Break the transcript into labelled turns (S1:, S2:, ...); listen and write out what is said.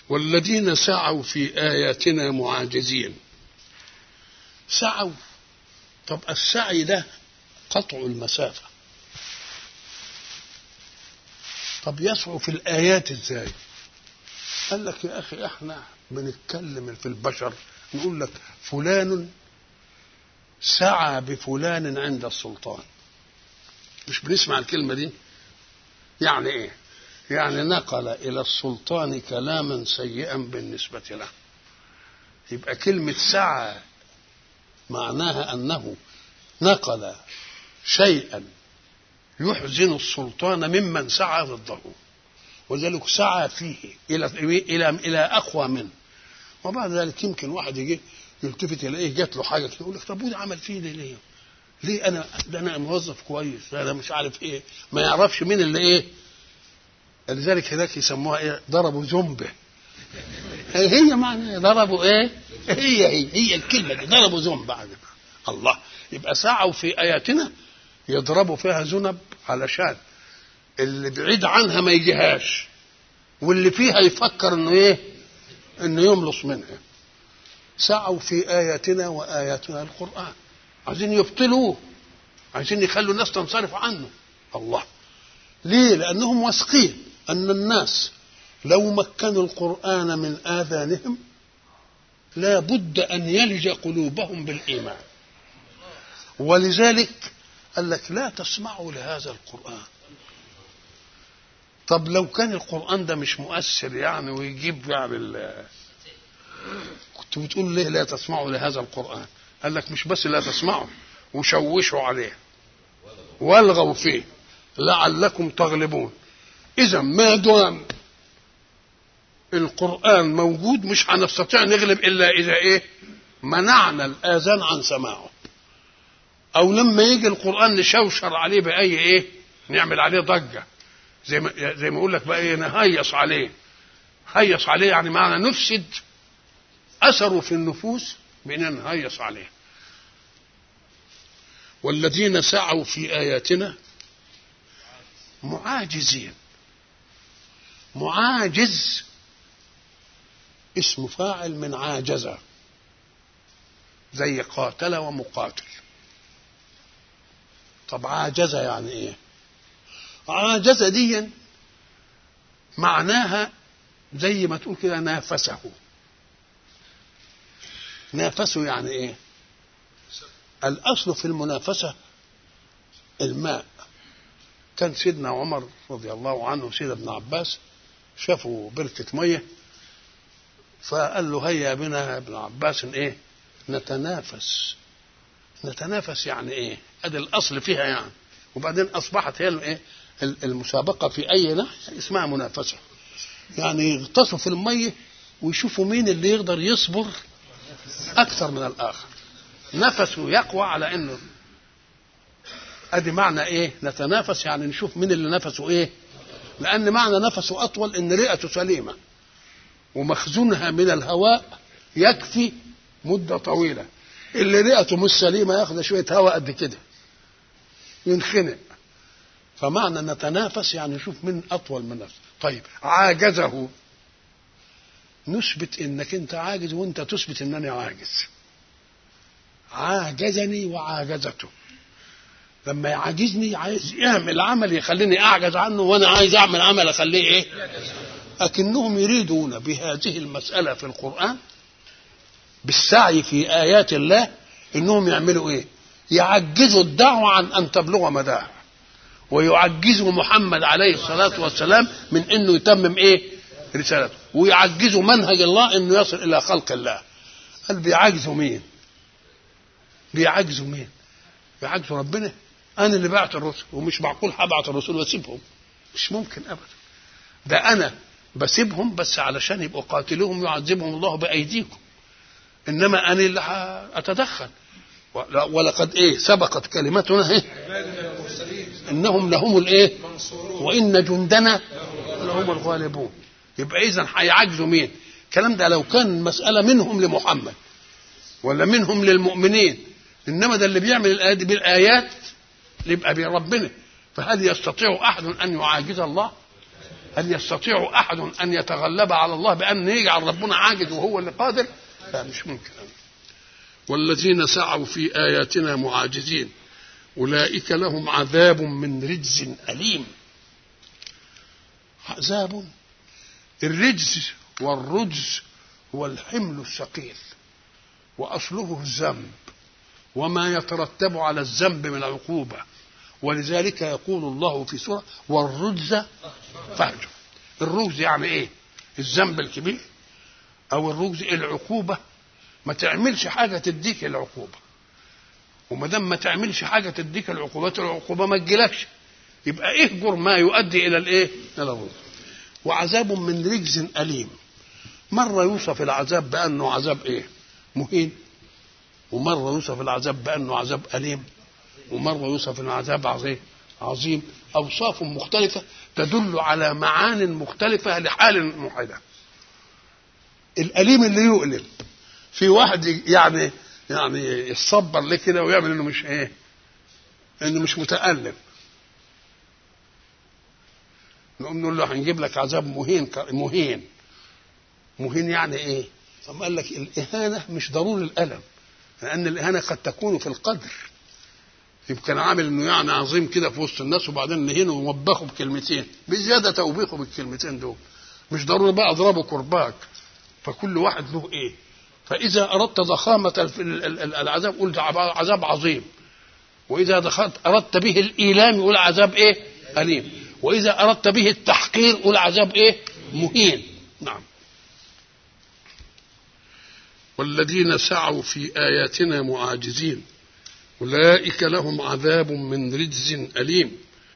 S1: والذين سعوا في آياتنا معاجزين سعوا طب السعي ده قطع المسافة طب يسعوا في الآيات ازاي قال لك يا أخي احنا بنتكلم في البشر نقول لك فلان سعى بفلان عند السلطان مش بنسمع الكلمة دي يعني ايه يعني نقل إلى السلطان كلاما سيئا بالنسبة له يبقى كلمة سعى معناها أنه نقل شيئا يحزن السلطان ممن سعى ضده وذلك سعى فيه إلى إلى إلى أقوى منه وبعد ذلك يمكن واحد يجي يلتفت يلاقيه جات له حاجه كده يقول لك طب وده عمل فيه ليه؟ ليه انا ده انا موظف كويس انا مش عارف ايه ما يعرفش مين اللي ايه لذلك هناك يسموها ايه ضربوا زنبه هي معنى ضربوا ايه هي هي هي الكلمه دي ضربوا زنبه الله يبقى سعوا في اياتنا يضربوا فيها ذنب علشان اللي بعيد عنها ما يجيهاش واللي فيها يفكر انه ايه انه يملص منها سعوا في اياتنا واياتنا القران عايزين يبطلوه عايزين يخلوا الناس تنصرف عنه الله ليه لانهم واثقين ان الناس لو مكنوا القران من اذانهم لا بد ان يلج قلوبهم بالايمان ولذلك قال لك لا تسمعوا لهذا القران طب لو كان القرآن ده مش مؤثر يعني ويجيب يعني ال... كنت بتقول ليه لا تسمعوا لهذا القرآن قال لك مش بس لا تسمعوا وشوشوا عليه والغوا فيه لعلكم تغلبون إذا ما دام القرآن موجود مش هنستطيع نغلب إلا إذا إيه منعنا الآذان عن سماعه أو لما يجي القرآن نشوشر عليه بأي إيه نعمل عليه ضجة زي ما زي ما اقول لك بقى ايه نهيص عليه هيص عليه يعني معنى نفسد اثره في النفوس باننا نهيص عليه والذين سعوا في اياتنا معاجزين معاجز اسم فاعل من عاجزه زي قاتل ومقاتل طب عاجزه يعني ايه عاجز ديا معناها زي ما تقول كده نافسه نافسه يعني ايه الاصل في المنافسه الماء كان سيدنا عمر رضي الله عنه سيدنا ابن عباس شافوا بركة مية فقال له هيا بنا يا ابن عباس ايه نتنافس نتنافس يعني ايه ادي الاصل فيها يعني وبعدين اصبحت هي الايه المسابقة في أي ناحية اسمها منافسة يعني يغطسوا في المية ويشوفوا مين اللي يقدر يصبر أكثر من الآخر نفسه يقوى على إنه أدي معنى إيه نتنافس يعني نشوف مين اللي نفسه إيه لأن معنى نفسه أطول إن رئته سليمة ومخزونها من الهواء يكفي مدة طويلة اللي رئته مش سليمة ياخد شوية هواء قد كده ينخنق فمعنى نتنافس يعني نشوف من اطول من نفسه طيب عاجزه نثبت انك انت عاجز وانت تثبت انني عاجز عاجزني وعاجزته لما يعاجزني عايز يعمل عمل يخليني اعجز عنه وانا عايز اعمل عمل اخليه ايه لكنهم يريدون بهذه المساله في القران بالسعي في ايات الله انهم يعملوا ايه يعجزوا الدعوه عن ان تبلغ مداها ويعجزوا محمد عليه الصلاة والسلام من انه يتمم ايه رسالته ويعجزوا منهج الله انه يصل الى خلق الله قال بيعجزوا مين بيعجزوا مين بيعجزوا ربنا انا اللي بعت الرسل ومش معقول هبعت الرسل واسيبهم مش ممكن ابدا ده انا بسيبهم بس علشان يبقوا قاتلوهم يعذبهم الله بايديكم انما انا اللي اتدخل ولقد ايه سبقت كلمتنا ايه انهم لهم الايه وان جندنا لهم الغالبون يبقى اذا هيعجزوا مين الكلام ده لو كان مساله منهم لمحمد ولا منهم للمؤمنين انما ده اللي بيعمل الايات بالايات يبقى بربنا فهل يستطيع احد ان يعاجز الله هل يستطيع احد ان يتغلب على الله بان يجعل ربنا عاجز وهو اللي قادر لا مش ممكن والذين سعوا في اياتنا معاجزين اولئك لهم عذاب من رجز اليم عذاب الرجز والرجز هو الحمل الثقيل واصله الذنب وما يترتب على الذنب من عقوبه ولذلك يقول الله في سوره والرجز فاهجر الرجز يعني ايه الذنب الكبير او الرجز العقوبه ما تعملش حاجه تديك العقوبه وما دام ما تعملش حاجه تديك العقوبات العقوبه ما تجيلكش يبقى اهجر ما يؤدي الى الايه الى الرجز وعذاب من رجز اليم مره يوصف العذاب بانه عذاب ايه مهين ومره يوصف العذاب بانه عذاب اليم ومره يوصف انه عذاب عظيم عظيم اوصاف مختلفه تدل على معان مختلفه لحال موحده الاليم اللي يؤلم في واحد يعني يعني يتصبر ليه كده ويعمل انه مش ايه انه مش متالم نقوم نقول له هنجيب لك عذاب مهين مهين مهين يعني ايه ثم قال لك الاهانه مش ضروري الالم لان الاهانه قد تكون في القدر يمكن عامل انه يعني عظيم كده في وسط الناس وبعدين نهينه ووبخه بكلمتين بزياده توبيخه بالكلمتين دول مش ضروري بقى اضربه كرباج فكل واحد له ايه فاذا اردت ضخامه العذاب قلت عذاب عظيم واذا دخلت اردت به الايلام يقول عذاب ايه اليم واذا اردت به التحقير قول عذاب ايه مهين نعم والذين سعوا في اياتنا معاجزين اولئك لهم عذاب من رجز اليم